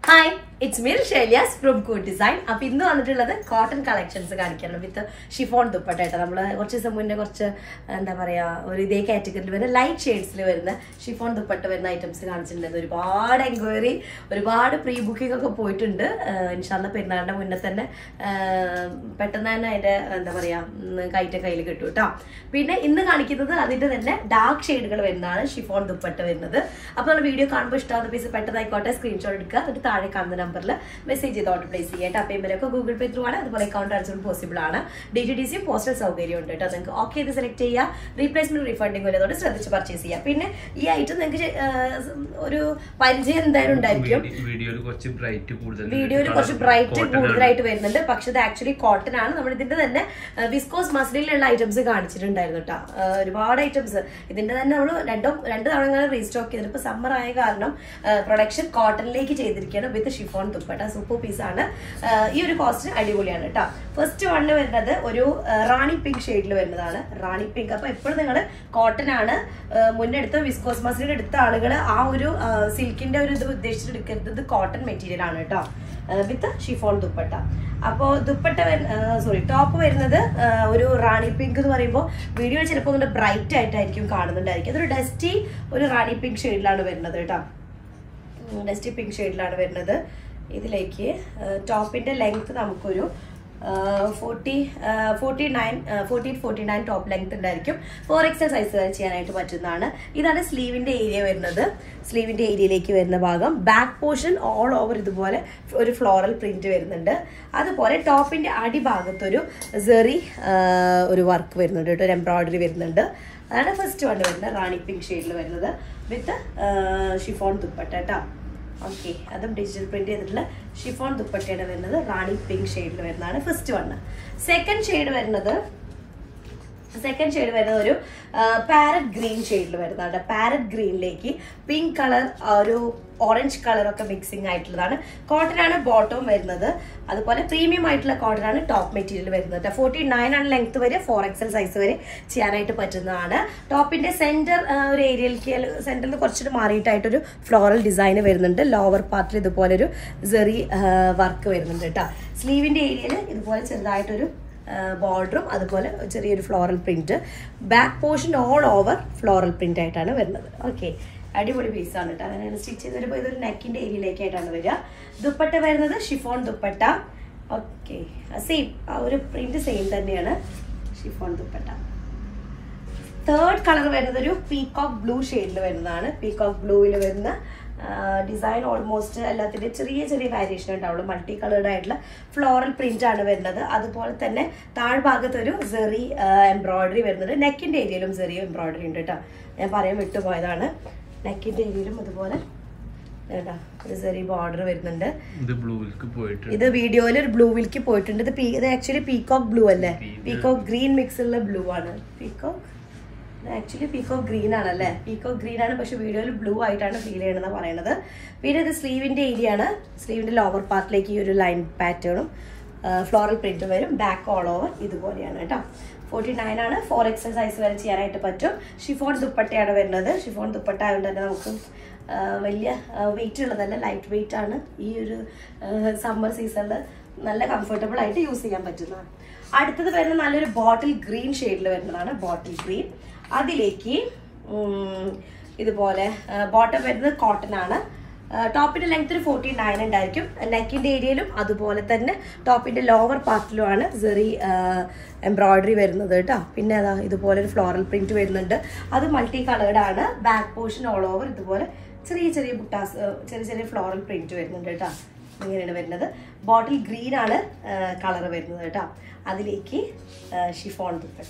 Hi it's Meer Shelias from കൂട്ട് design അപ്പൊ ഇന്ന് വന്നിട്ടുള്ളത് കോട്ടൺ കളക്ഷൻസ് കാണിക്കണം വിത്ത് ഷിഫോൺ ദുപ്പട്ട കേട്ടോ നമ്മള് കുറച്ച് ദിവസം മുന്നേ കുറച്ച് എന്താ പറയാ ഒരു ഇതേ കാറ്റഗറിയിൽ വരുന്ന ലൈറ്റ് ഷെയ്ഡ്സിൽ വരുന്ന ഷിഫോൺ ദുപ്പട്ട വരുന്ന ഐറ്റംസ് കാണിച്ചിട്ടുണ്ടായിരുന്നു ഒരുപാട് എൻക്വയറി ഒരുപാട് പ്രീ ബുക്കിംഗ് ഒക്കെ പോയിട്ടുണ്ട് ഇൻഷാല്ല പെരുന്നാളിന്റെ മുന്നേ തന്നെ ആഹ് പെട്ടെന്ന് തന്നെ അതിന്റെ എന്താ പറയാ ഉം, കയറ്റ കയ്യിൽ കിട്ടും കേട്ടോ പിന്നെ ഇന്ന് കാണിക്കുന്നത് അതിന്റെ തന്നെ ഡാർക്ക് ഷെയ്ഡുകൾ വരുന്നതാണ് ഷിഫോൺ ദുപ്പട്ട വരുന്നത് അപ്പോൾ നമ്മൾ വീഡിയോ കാണുമ്പോൾ ഇഷ്ടമാകുന്ന പീസ് പെട്ടെന്നായിക്കോട്ടെ സ്ക്രീൻഷോട്ട് എടുക്കുക എന്നിട്ട് താഴെ കാണുന്ന നമ്പറിൽ മെസ്സേജ് ചെയ്ത് ഓർഡർ പ്ലേസ് ചെയ്യുക കേട്ടോ പേയ്മെന്റ് ഗൂഗിൾ പേ ത്രൂ ആണ് അതുപോലെ അക്കൗണ്ട് ട്രാൻസ്ഫർ പോസിബിൾ ആണ് ഡി ടി ഡി സിയും പോസ്റ്റൽ സൗകര്യം ഉണ്ട് കേട്ടോ നിങ്ങൾക്ക് ഓക്കെ ചെയ്ത് സെലക്ട് ചെയ്യുക റീപ്ലേസ്മെന്റ് റീഫണ്ടിങ് വരെ അതുകൊണ്ട് ശ്രദ്ധിച്ച് പർച്ചേസ് ചെയ്യുക പിന്നെ ഈ ഐറ്റം നിങ്ങൾക്ക് ഒരു പരിചയം എന്തായാലും ഉണ്ടായിരിക്കും വീഡിയോയിൽ കുറച്ച് ബ്രൈറ്റ് കൂടുതൽ വീഡിയോയിൽ കുറച്ച് ബ്രൈറ്റ് കൂടുതലായിട്ട് വരുന്നുണ്ട് പക്ഷെ ഇത് ആക്ച്വലി കോട്ടൺ ആണ് നമ്മൾ ഇതിന്റെ തന്നെ വിസ്കോസ് മസ്ലിലുള്ള ഐറ്റംസ് കാണിച്ചിട്ടുണ്ടായിരുന്നു കേട്ടോ ഒരുപാട് ഐറ്റംസ് ഇതിന്റെ തന്നെ നമ്മൾ രണ്ടോ രണ്ട് തവണ ഇങ്ങനെ റീസ്റ്റോക്ക് ചെയ്തിട്ട് ഇപ്പൊ സമ്മർ ആയ കാരണം പ്രൊഡക്ഷൻ കോട്ടണിലേക്ക് ചെയ്തിരിക്കുകയാണ് with chiffon dupatta super piece ആണ് ആ, ഈ ഒരു കോസ്റ്റ് അടിപൊളിയാണ് കേട്ടോ ഫസ്റ്റ് വണ്ണ് വരുന്നത് ഒരു ആ, റാണി പിങ്ക് ഷെയ്ഡിൽ വരുന്നതാണ് റാണി പിങ്ക് അപ്പൊ എപ്പോഴും നിങ്ങൾ കോട്ടൺ ആണ് ആ, മുന്നെടുത്ത വിസ്കോസ് മസ്ലിൻ എടുത്ത ആളുകൾ ആ ഒരു സിൽക്കിന്റെ ഒരു ഇത് ഉദ്ദേശിച്ചിട്ട് എടുക്കരുത് ഇത് കോട്ടൺ മെറ്റീരിയൽ ആണ് കേട്ടോ വിത്ത് ഷിഫോൺ ദുപ്പട്ട അപ്പോൾ ദുപ്പട്ട സോറി ടോപ്പ് വരുന്നത് ആ, ഒരു റാണി പിങ്ക് എന്ന് പറയുമ്പോൾ വീഡിയോയിൽ ചിലപ്പോൾ ഒന്ന് ബ്രൈറ്റ് ആയിട്ടായിരിക്കും കാണുന്നുണ്ടായിരിക്കും അതൊരു ഡസ്റ്റി ഒരു റാണി പിങ്ക് ഷെയ്ഡിലാണ് വരുന്നത് കേട്ടോ ഡസ്റ്റി പിങ്ക് ഷെയ്ഡിലാണ് വരുന്നത് ഇതിലേക്ക് ടോപ്പിന്റെ ലെങ്ത് നമുക്കൊരു forty forty nine forty forty nine top length ഉണ്ടായിരിക്കും ഫോർ എക്സൽ സൈസ് വരെ ചെയ്യാനായിട്ട് പറ്റുന്നതാണ് ഇതാണ് സ്ലീവിന്റെ ഏരിയ വരുന്നത് സ്ലീവിന്റെ ഏരിയയിലേക്ക് വരുന്ന ഭാഗം ബാക്ക് പോർഷൻ ഓൾ ഓവർ ഇതുപോലെ ഒരു ഫ്ലോറൽ പ്രിന്റ് വരുന്നുണ്ട് അതുപോലെ ടോപ്പിന്റെ അടിഭാഗത്തൊരു സെറി ഒരു വർക്ക് വരുന്നുണ്ട് കേട്ടോ ഒരു എംബ്രോയിഡറി വരുന്നുണ്ട് അതാണ് ഫസ്റ്റ് വൺ വരുന്നത് റാണി പിങ്ക് ഷെയ്ഡിൽ വരുന്നത് വിത്ത് ഷിഫോൺ ദുപ്പട്ട കേട്ടോ ഓക്കെ അതും ഡിജിറ്റൽ പ്രിന്റ് ചെയ്തിട്ടുള്ള ഷിഫോൺ ദുപ്പട്ടയാണ് വരുന്നത് റാണി പിങ്ക് ഷെയ്ഡിൽ വരുന്നതാണ് ഫസ്റ്റ് വൺ സെക്കൻഡ് ഷെയ്ഡ് വരുന്നത് സെക്കൻഡ് ഷെയ്ഡ് വരുന്നത് ഒരു പാരറ്റ് ഗ്രീൻ ഷെയ്ഡിൽ വരുന്നതാണ് പാരറ്റ് ഗ്രീനിലേക്ക് പിങ്ക് കളർ ഒരു ഓറഞ്ച് കളറൊക്കെ മിക്സിംഗ് ആയിട്ടുള്ളതാണ് കോട്ടൺ ആണ് ബോട്ടം വരുന്നത് അതുപോലെ പ്രീമിയം ആയിട്ടുള്ള കോട്ടൺ ആണ് ടോപ്പ് മെറ്റീരിയൽ വരുന്നത് ഫോർട്ടി നയൻ ആണ് ലെങ്ത് വരെ ഫോർ എക്സൽ സൈസ് വരെ ചെയ്യാനായിട്ട് പറ്റുന്നതാണ് ടോപ്പിന്റെ സെന്റർ ഒരു ഏരിയയിലേക്ക് സെന്ററിൽ കുറച്ചിട്ട് മാറിയിട്ടായിട്ടൊരു ഫ്ലോറൽ ഡിസൈൻ വരുന്നുണ്ട് ലോവർ പാർട്ടിൽ ഇതുപോലെ ഒരു സെറി വർക്ക് വരുന്നുണ്ട് കേട്ടോ സ്ലീവിന്റെ ഏരിയയിൽ ഇതുപോലെ ചെറുതായിട്ടൊരു ബോർഡറും അതുപോലെ ചെറിയൊരു floral print back portion all over floral print ആയിട്ടാണ് വരുന്നത് ഓക്കെ അടിപൊളി പീസാണ് കേട്ടോ അങ്ങനെ സ്റ്റിച്ച് ചെയ്ത് വരുമ്പോൾ ഇതൊരു നെക്കിന്റെ ഏരിയയിലേക്കായിട്ടാണ് വരിക ദുപ്പട്ട വരുന്നത് ഷിഫോൺ ദുപ്പട്ട ഓക്കെ സെയിം ആ ഒരു പ്രിന്റ് സെയിം തന്നെയാണ് ഷിഫോൺ ദുപ്പട്ട തേർഡ് കളർ വരുന്നത് ഒരു പീകോക്ക് ബ്ലൂ ഷെയ്ഡിൽ വരുന്നതാണ് പീകോക്ക് ബ്ലൂവിൽ വരുന്ന ഡിസൈൻ ഓൾമോസ്റ്റ് എല്ലാത്തിൻ്റെ ചെറിയ ചെറിയ വേരിയേഷൻ ഉണ്ടാവുള്ളൂ മൾട്ടി കളേർഡ് ആയിട്ടുള്ള ഫ്ലോറൽ പ്രിന്റ് ആണ് വരുന്നത് അതുപോലെ തന്നെ താഴ്ഭാഗത്ത് ഒരു സെറി എംബ്രോയിഡറി വരുന്നുണ്ട് നെക്കിന്റെ ഏരിയയിലും സെറി എംബ്രോയിഡറി ഉണ്ട് കേട്ടോ ഞാൻ പറയാൻ വിട്ടുപോയതാണ് നെക്കിന്റെ ഏരിയയിലും അതുപോലെ കേട്ടോ ഒരു സെറി ബോർഡർ വരുന്നുണ്ട് ഇത് ബ്ലൂവിലേക്ക് പോയിട്ട് ഇത് വീഡിയോയിൽ ഒരു ബ്ലൂവിലേക്ക് പോയിട്ടുണ്ട് ഇത് പീ- ഇത് ആക്ച്വലി പീകോക്ക് ബ്ലൂ അല്ലേ Green. പീകോക്ക് ഗ്രീൻ മിക്സ് ഉള്ള ബ്ലൂ ആണ് പീകോക്ക് ആക്ച്വലി പീകോക്ക് ഗ്രീൻ ആണല്ലേ പീകോക്ക് ഗ്രീൻ ആണ് പക്ഷെ വീഡിയോയിൽ ബ്ലൂ ആയിട്ടാണ് ഫീൽ ചെയ്യണമെന്ന് പറയുന്നത് പിന്നെ ഇത് സ്ലീവിന്റെ ഏരിയ ആണ് സ്ലീവിന്റെ ലോവർ പാർട്ടിലേക്ക് ഈ ഒരു ലൈൻ പാറ്റേണും ഫ്ലോറൽ പ്രിന്റ് വരും ബാക്ക് ഓൾ ഓവർ ഇതുപോലെയാണ് കേട്ടോ ഫോർട്ടി നയൻ ആണ് ഫോർ എക്സൽ സൈസ് വരെ ചെയ്യാനായിട്ട് പറ്റും ഷിഫോൺ ദുപ്പട്ടയാണ് വരുന്നത് ഷിഫോൺ ദുപ്പട്ട ആയതുകൊണ്ട് തന്നെ നമുക്ക് ആ, വലിയ വെയിറ്റ് ഉള്ളതല്ല ലൈറ്റ് വെയിറ്റ് ആണ് ഈ ഒരു സമ്മർ സീസണിൽ നല്ല കംഫർട്ടബിൾ ആയിട്ട് യൂസ് ചെയ്യാൻ പറ്റുന്നതാണ് അടുത്തത് വരുന്ന നല്ലൊരു ബോട്ടിൽ ഗ്രീൻ ഷെയ്ഡിൽ വരുന്നതാണ് ബോട്ടിൽ ഗ്രീൻ അതിലേക്ക് ഉം, ഇതുപോലെ ബോട്ടം വരുന്നത് കോട്ടൺ ആണ് ടോപ്പിന്റെ ലെങ്ത് ഒരു ഫോർട്ടി നയൻ ഉണ്ടായിരിക്കും നെക്കിന്റെ ഏരിയയിലും അതുപോലെ തന്നെ ടോപ്പിന്റെ ലോവർ പാർട്ടിലുമാണ് സെറി എംബ്രോയിഡറി വരുന്നത് കേട്ടോ പിന്നെ അതാ ഇതുപോലെ ഒരു ഫ്ലോറൽ പ്രിന്റ് വരുന്നുണ്ട് അത് മൾട്ടി കളേർഡ് ആണ് ബാക്ക് പോർഷൻ ഓൾ ഓവർ ഇതുപോലെ ചെറിയ ചെറിയ ബുട്ടാസ് ചെറിയ ചെറിയ ഫ്ലോറൽ പ്രിന്റ് വരുന്നുണ്ട് കേട്ടോ ഇങ്ങനെയാണ് വരുന്നത് ബോട്ടിൽ ഗ്രീൻ ആണ് കളർ വരുന്നത് കേട്ടോ അതിലേക്ക് ഷിഫോൺ ദുപ്പട്ട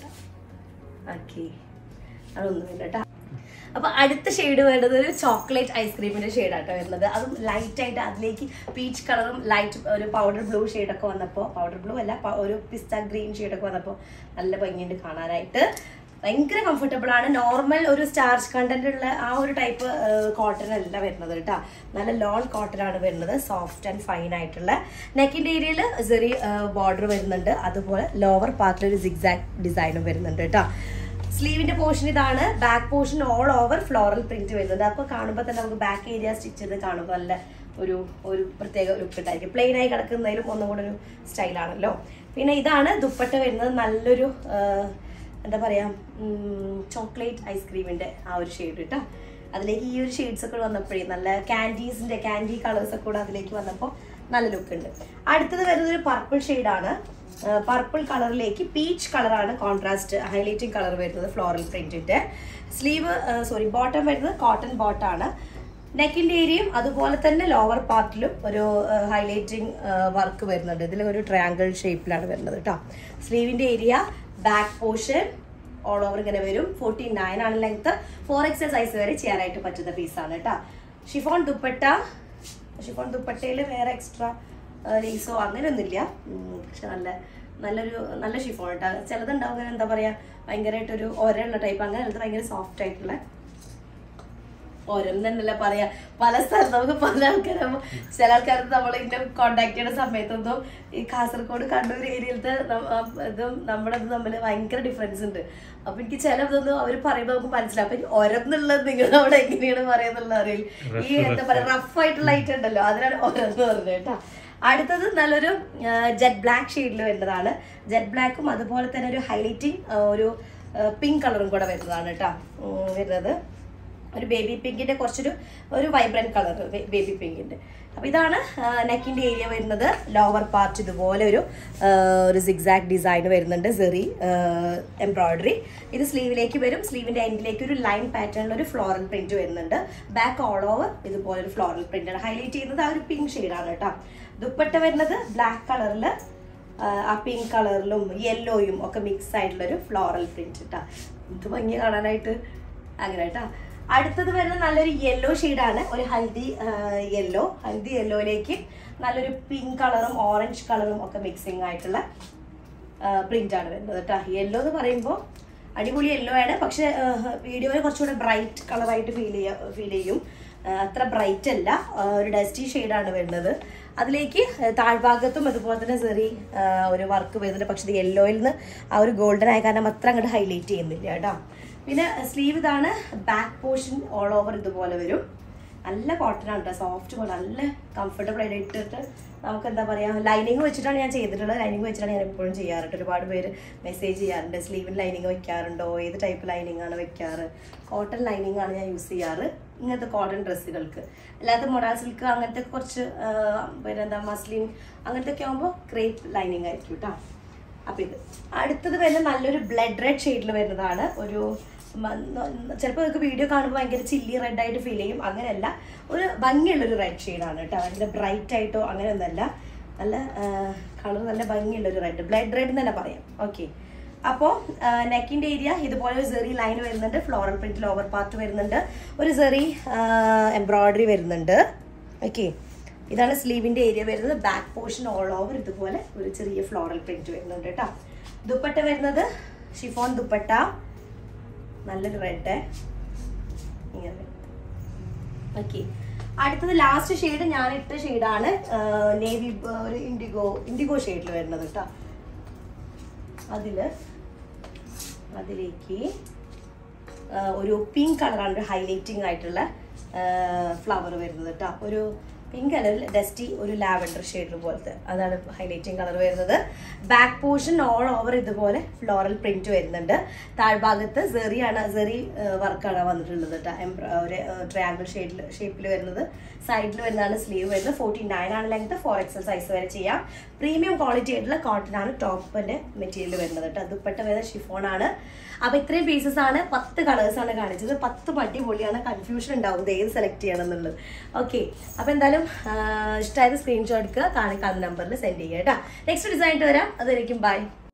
ഓക്കെ അതൊന്നും കേട്ടോ അപ്പൊ അടുത്ത ഷെയ്ഡ് വേണ്ടത് ഒരു ചോക്ലേറ്റ് ഐസ്ക്രീമിന്റെ ഷെയ്ഡാട്ടോ വരുന്നത് അതും ലൈറ്റ് ആയിട്ട് അതിലേക്ക് പീച്ച് കളറും ലൈറ്റ് ഒരു പൗഡർ ബ്ലൂ ഷെയ്ഡൊക്കെ വന്നപ്പോൾ പൗഡർ ബ്ലൂ അല്ല പ- ഒരു പിസ്ത ഗ്രീൻ ഷെയ്ഡൊക്കെ വന്നപ്പോൾ നല്ല ഭംഗിയുണ്ട് കാണാനായിട്ട് ഭയങ്കര കംഫർട്ടബിൾ ആണ് നോർമൽ ഒരു സ്റ്റാർച്ച് കണ്ടന്റ് ഉള്ള ആ ഒരു ടൈപ്പ് കോട്ടൺ അല്ല വരുന്നത് കേട്ടോ നല്ല ലോൺ കോട്ടൺ ആണ് വരുന്നത് സോഫ്റ്റ് ആൻഡ് ഫൈൻ ആയിട്ടുള്ള നെക്കിന്റെ ഏരിയയിൽ ചെറിയ ബോർഡർ വരുന്നുണ്ട് അതുപോലെ ലോവർ പാർട്ടിൽ ഒരു സിക്സാക്ട് ഡിസൈനും വരുന്നുണ്ട് കേട്ടോ സ്ലീവിന്റെ പോർഷൻ ഇതാണ് back portion all over floral print വരുന്നത് അപ്പൊ കാണുമ്പോൾ തന്നെ നമുക്ക് ബാക്ക് ഏരിയ സ്റ്റിച്ച് ചെയ്ത് കാണുമ്പോൾ നല്ല ഒരു ഒരു പ്രത്യേക ലുക്ക് ഉണ്ടായിരിക്കും പ്ലെയിൻ ആയി കിടക്കുന്നതിലും ഒന്നും കൂടെ ഒരു സ്റ്റൈലാണല്ലോ പിന്നെ ഇതാണ് ദുപ്പട്ട വരുന്നത് നല്ലൊരു ആ, എന്താ പറയാ ചോക്ലേറ്റ് ഐസ്ക്രീമിന്റെ ആ ഒരു ഷെയ്ഡ് കേട്ടോ അതിലേക്ക് ഈ ഒരു ഷെയ്ഡ്സ് ഒക്കെ വന്നപ്പോഴേ നല്ല ക്യാൻഡീസിന്റെ ക്യാൻഡി കളേഴ്സ് ഒക്കെ കൂടെ അതിലേക്ക് വന്നപ്പോൾ നല്ല ലുക്ക് ഉണ്ട് അടുത്തത് വരുന്നത് ഒരു പർപ്പിൾ ഷെയ്ഡാണ് പർപ്പിൾ കളറിലേക്ക് പീച്ച് കളറാണ് കോൺട്രാസ്റ്റ് ഹൈലൈറ്റിംഗ് കളർ വരുന്നത് ഫ്ലോറൽ പ്രിന്റിന്റെ സ്ലീവ് സോറി ബോട്ടം വരുന്നത് കോട്ടൺ ബോട്ടാണ് നെക്കിന്റെ ഏരിയയും അതുപോലെ തന്നെ ലോവർ പാർട്ടിലും ഒരു ഹൈലൈറ്റിംഗ് വർക്ക് വരുന്നുണ്ട് ഇതിൽ ഒരു ട്രയാങ്കിൾ ഷേപ്പിലാണ് വരുന്നത് കേട്ടോ സ്ലീവിന്റെ area back portion all over ഇങ്ങനെ വരും ഫോർട്ടി നയൻ ആണ് ലെങ്ത് ഫോർ എക്സൽ സൈസ് വരെ ചെയ്യാനായിട്ട് പറ്റുന്ന പീസാണ് കേട്ടോ ഷിഫോൺ ദുപ്പട്ട ഷിഫോൺ ദുപ്പട്ടയിൽ വേറെ എക്സ്ട്രാ ലേസോ അങ്ങനെയൊന്നുമില്ല ഉം, പക്ഷെ നല്ല നല്ലൊരു നല്ല ഷിഫോൺ കേട്ടോ ചിലതുണ്ടാവും അങ്ങനെ എന്താ പറയാ ഭയങ്കരമായിട്ടൊരു ഒരയുള്ള ടൈപ്പ് അങ്ങനെ ഉള്ളത് ഭയങ്കര സോഫ്റ്റ് ആയിട്ടുള്ള ഓരോന്നും തന്നെയല്ല പറയാ പല സ്ഥലത്ത് നമുക്ക് പല ആൾക്കാരും ചില ആൾക്കാർ നമ്മൾ ഇങ്ങനെ കോണ്ടാക്ട് ചെയ്യുന്ന സമയത്തൊന്നും ഈ കാസർഗോഡ് കണ്ണൂർ ഏരിയയിലത്തെ നം- ആ ഇതും നമ്മുടെ ഇതും തമ്മിൽ ഭയങ്കര ഡിഫറൻസ് ഉണ്ട് അപ്പൊ എനിക്ക് ചില ഇതൊന്നും അവർ പറയുമ്പോൾ നമുക്ക് മനസ്സിലാവും അപ്പൊ ഒരെന്നുള്ളത് നിങ്ങൾ അവിടെ എങ്ങനെയാണ് പറയുന്നുള്ളത് അറിയില്ല ഈ എന്താ പറയാ റഫ് ആയിട്ടുള്ള ഐറ്റം ഉണ്ടല്ലോ അതിനാണ് ഓരോന്ന് പറഞ്ഞത് കേട്ടോ അടുത്തത് നല്ലൊരു ജെറ്റ് ബ്ലാക്ക് ഷെയ്ഡിൽ വരുന്നതാണ് ജെറ്റ് ബ്ലാക്കും അതുപോലെ തന്നെ ഒരു ഹൈലൈറ്റിംഗ് ഒരു പിങ്ക് കളറും കൂടെ വരുന്നതാണ് കേട്ടോ ഉം, വരുന്നത് ഒരു ബേബി പിങ്കിന്റെ കുറച്ചൊരു ഒരു വൈബ്രന്റ് കളർ ബേബി പിങ്കിന്റെ അപ്പൊ ഇതാണ് നെക്കിന്റെ ഏരിയ വരുന്നത് ലോവർ പാർട്ട് ഇതുപോലെ ഒരു ആ, ഒരു സിഗ്സാക്ട് ഡിസൈൻ വരുന്നുണ്ട് സെറി എംബ്രോയിഡറി ഇത് സ്ലീവിലേക്ക് വരും സ്ലീവിന്റെ എൻഡിലേക്ക് ഒരു ലൈൻ പാറ്റേണിൽ ഒരു ഫ്ലോറൽ പ്രിന്റ് വരുന്നുണ്ട് ബാക്ക് ഓൾ ഓവർ ഇതുപോലെ ഒരു ഫ്ലോറൽ പ്രിന്റ് ആണ് ഹൈലൈറ്റ് ചെയ്യുന്നത് ആ ഒരു പിങ്ക് ഷെയ്ഡാണ് കേട്ടോ ദുപ്പട്ട വരുന്നത് ബ്ലാക്ക് കളറിൽ ആ പിങ്ക് കളറിലും യെല്ലോയും ഒക്കെ മിക്സ് ആയിട്ടുള്ള ഒരു ഫ്ലോറൽ പ്രിന്റ് കേട്ടോ ഇത് ഭംഗി കാണാനായിട്ട് അങ്ങനെ കേട്ടോ അടുത്തത് വരുന്നത് നല്ലൊരു യെല്ലോ ആണ് ഒരു ഹൽദി യെല്ലോ ഹൽദി യെല്ലോയിലേക്ക് നല്ലൊരു പിങ്ക് കളറും ഓറഞ്ച് കളറും ഒക്കെ മിക്സിങ് ആയിട്ടുള്ള പ്രിന്റ് ആണ് വരുന്നത് കേട്ടോ യെല്ലോ എന്ന് പറയുമ്പോൾ അടിപൊളി യെല്ലോ ആണ് പക്ഷെ വീഡിയോയിൽ കുറച്ചുകൂടെ ബ്രൈറ്റ് കളറായിട്ട് ഫീൽ ചെയ്യാ ഫീൽ ചെയ്യും ആ, അത്ര ബ്രൈറ്റ് അല്ല ആ, ഒരു ഡസ്റ്റി ഷെയ്ഡാണ് വരുന്നത് അതിലേക്ക് ആ, താഴ്ഭാഗത്തും അതുപോലെ തന്നെ ചെറിയ ഒരു വർക്ക് വരുന്നുണ്ട് പക്ഷെ ഇത് യെല്ലോയിൽ നിന്ന് ആ ഒരു ഗോൾഡൻ ആയ കാരണം അത്ര അങ്ങോട്ട് ഹൈലൈറ്റ് ചെയ്യുന്നില്ല കേട്ടോ പിന്നെ സ്ലീവ് ഇതാണ് ബാക്ക് പോർഷൻ ഓൾ ഓവർ ഇതുപോലെ വരും നല്ല കോട്ടൺ ആണ് കേട്ടോ സോഫ്റ്റ് പോലെ നല്ല കംഫർട്ടബിൾ ആയിട്ട് ഇട്ടിട്ട് നമുക്ക് എന്താ പറയുക ലൈനിങ് വെച്ചിട്ടാണ് ഞാൻ ചെയ്തിട്ടുള്ളത് ലൈനിങ് വെച്ചിട്ടാണ് ഞാൻ എപ്പോഴും ചെയ്യാറുണ്ട് ഒരുപാട് പേര് മെസ്സേജ് ചെയ്യാറുണ്ട് സ്ലീവിന് ലൈനിങ് വെക്കാറുണ്ടോ ഏത് ടൈപ്പ് ലൈനിങ് ആണ് വെക്കാറ് കോട്ടൺ ലൈനിങ് ആണ് ഞാൻ യൂസ് ചെയ്യാറ് ഇങ്ങനത്തെ കോട്ടൺ ഡ്രസ്സുകൾക്ക് അല്ലാത്ത മൊഡാൾ സിൽക്ക് അങ്ങനത്തെ കുറച്ച് ആ, പിന്നെ എന്താ മസ്ലിൻ അങ്ങനത്തെ ഒക്കെ ആകുമ്പോൾ ക്രേപ്പ് ലൈനിങ് ആയിരിക്കും കേട്ടോ അപ്പൊ ഇത് അടുത്തത് വരുന്ന നല്ലൊരു ബ്ലഡ് റെഡ് ഷെയ്ഡിൽ വരുന്നതാണ് ഒരു ചിലപ്പോൾ നിങ്ങൾക്ക് വീഡിയോ കാണുമ്പോൾ ഭയങ്കര ചില്ലി റെഡ് ആയിട്ട് ഫീൽ ചെയ്യും അങ്ങനെയല്ല ഒരു ഭംഗിയുള്ളൊരു റെഡ് ഷെയ്ഡാണ് കേട്ടോ ഭയങ്കര ബ്രൈറ്റ് ആയിട്ടോ അങ്ങനെയൊന്നല്ല നല്ല കളർ നല്ല ഭംഗിയുള്ളൊരു റെഡ് ബ്ലഡ് റെഡ് എന്ന് തന്നെ പറയാം ഓക്കെ അപ്പോൾ നെക്കിൻ്റെ ഏരിയ ഇതുപോലെ ഒരു സെറി ലൈൻ വരുന്നുണ്ട് ഫ്ലോറൽ പ്രിന്റിൽ ഓവർ പാർട്ട് വരുന്നുണ്ട് ഒരു സെറി എംബ്രോയിഡറി വരുന്നുണ്ട് ഓക്കെ ഇതാണ് സ്ലീവിന്റെ ഏരിയ വരുന്നത് ബാക്ക് പോർഷൻ ഓൾ ഓവർ ഇതുപോലെ ഒരു ചെറിയ ഫ്ലോറൽ പ്രിന്റ് വരുന്നുണ്ട് കേട്ടോ ദുപ്പട്ട വരുന്നത് ഷിഫോൺ ദുപ്പട്ട നല്ലൊരു റെഡ് ഇങ്ങനെ ഓക്കെ അടുത്തത് ലാസ്റ്റ് ഷെയ്ഡ് ഞാൻ ഇട്ട ഷെയ്ഡാണ് നേവി ഒരു ഇൻഡിഗോ ഇൻഡിഗോ ഷെയ്ഡിൽ വരുന്നത് കേട്ടോ അതില് അതിലേക്ക് ആ, ഒരു പിങ്ക് കളറാണ് ഒരു ഹൈലൈറ്റിംഗ് ആയിട്ടുള്ള ഫ്ലവർ വരുന്നത് കേട്ടോ ഒരു പിങ്ക് കളറിൽ ഡസ്റ്റി ഒരു ലാവൻഡർ ഷെയ്ഡ് പോലത്തെ അതാണ് ഹൈലൈറ്റിംഗ് കളർ വരുന്നത് ബാക്ക് പോർഷൻ ഓൾ ഓവർ ഇതുപോലെ ഫ്ലോറൽ പ്രിന്റ് വരുന്നുണ്ട് താഴ്ഭാഗത്ത് സെറിയാണ് സെറി വർക്കാണ് വന്നിട്ടുള്ളത് കേട്ടോ എംബ്ര- ഒരു ട്രയാങ്കിൾ ഷെയ്ഡിൽ ഷേപ്പിൽ വരുന്നത് സൈഡിൽ വരുന്നതാണ് സ്ലീവ് വരുന്നത് ഫോർട്ടി നയൻ ആണ് ലെങ്ത് ഫോർ എക്സൽ സൈസ് വരെ ചെയ്യാം പ്രീമിയം ക്വാളിറ്റി ആയിട്ടുള്ള കോട്ടൺ ആണ് ടോപ്പിന്റെ മെറ്റീരിയൽ വരുന്നത് കേട്ടോ ദുപ്പട്ട വരുന്നത് ഷിഫോൺ ആണ് അപ്പൊ ഇത്രയും പീസസ് ആണ് പത്ത് കളേഴ്സ് ആണ് കാണിച്ചത് പത്ത് അടിപൊളിയാണ് കൺഫ്യൂഷൻ ഉണ്ടാവും ഏത് സെലക്ട് ചെയ്യണം എന്നുള്ളത് ഓക്കെ അപ്പൊ എന്തായാലും ഇഷ്ടമായത് സ്ക്രീൻഷോട്ട് എടുക്കുക കാണിക്കാവുന്ന നമ്പറിൽ സെൻഡ് ചെയ്യുക കേട്ടോ നെക്സ്റ്റ് ഡിസൈൻ വരാം അതായിരിക്കും ബൈ